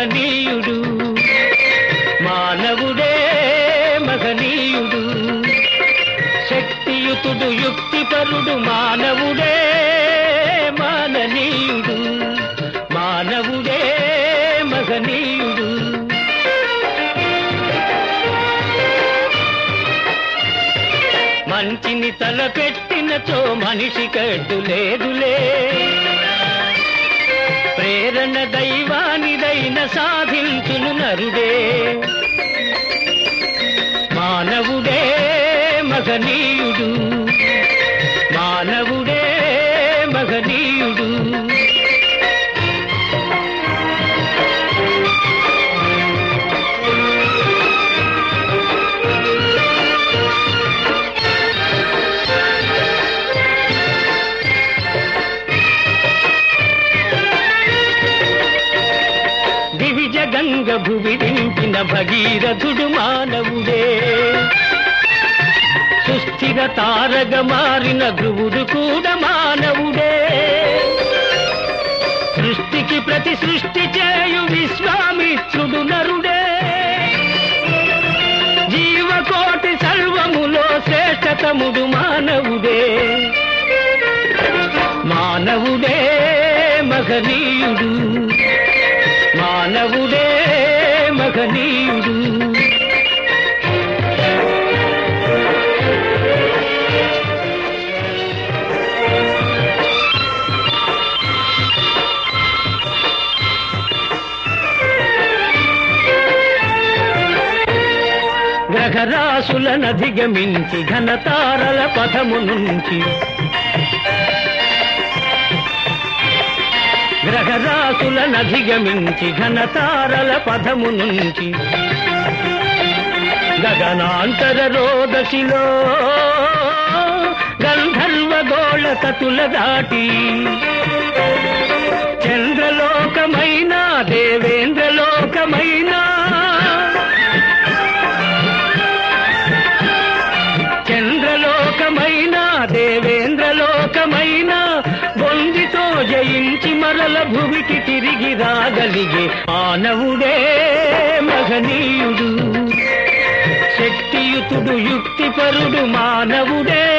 మహనీయుడు మానవుడే మహనీయుడు శక్తియుతుడు యుక్తిపరుడు మానవుడే మాననీయుడు మానవుడే మహనీయుడు మంచిని తలపెట్టినచో మనిషి కడ్డు లేదులే ప్రేరణ దైవానిదైన సాధించును నరుడే మానవుడే మగనీయుడు మానవుడే మగనీయుడు దివిజ గంగ భువిడించిన భగీరథుడు మానవుడే సుస్థిర తారగ మారిన ధ్రువుడు కూడా మానవుడే సృష్టికి ప్రతి సృష్టి చేయు విశ్వామిత్రుడు నరుడే జీవకోటి సర్వములో శ్రేష్టతముడు మానవుడే మానవుడే మగనీయుడు మానవుడే మగనీయుడు గ్రహరాశులనధిగమించి ఘనతారల పథము నుంచి గ్రహరాశులనధిగమించి ఘనతారల పథము నుంచి గగనాంతర రోదశిలో గంధర్వ గోళ తతుల దాటి చంద్రలోకమైన దేవేంద్రలోకమైన చంద్రలోకమైన దేవేంద్రలోకమైన బొందితో జయించి మరల భువికి తిరిగి రాగలిగే మానవుడే మహనీయుడు శక్తియుతుడు యుక్తిపరుడు మానవుడే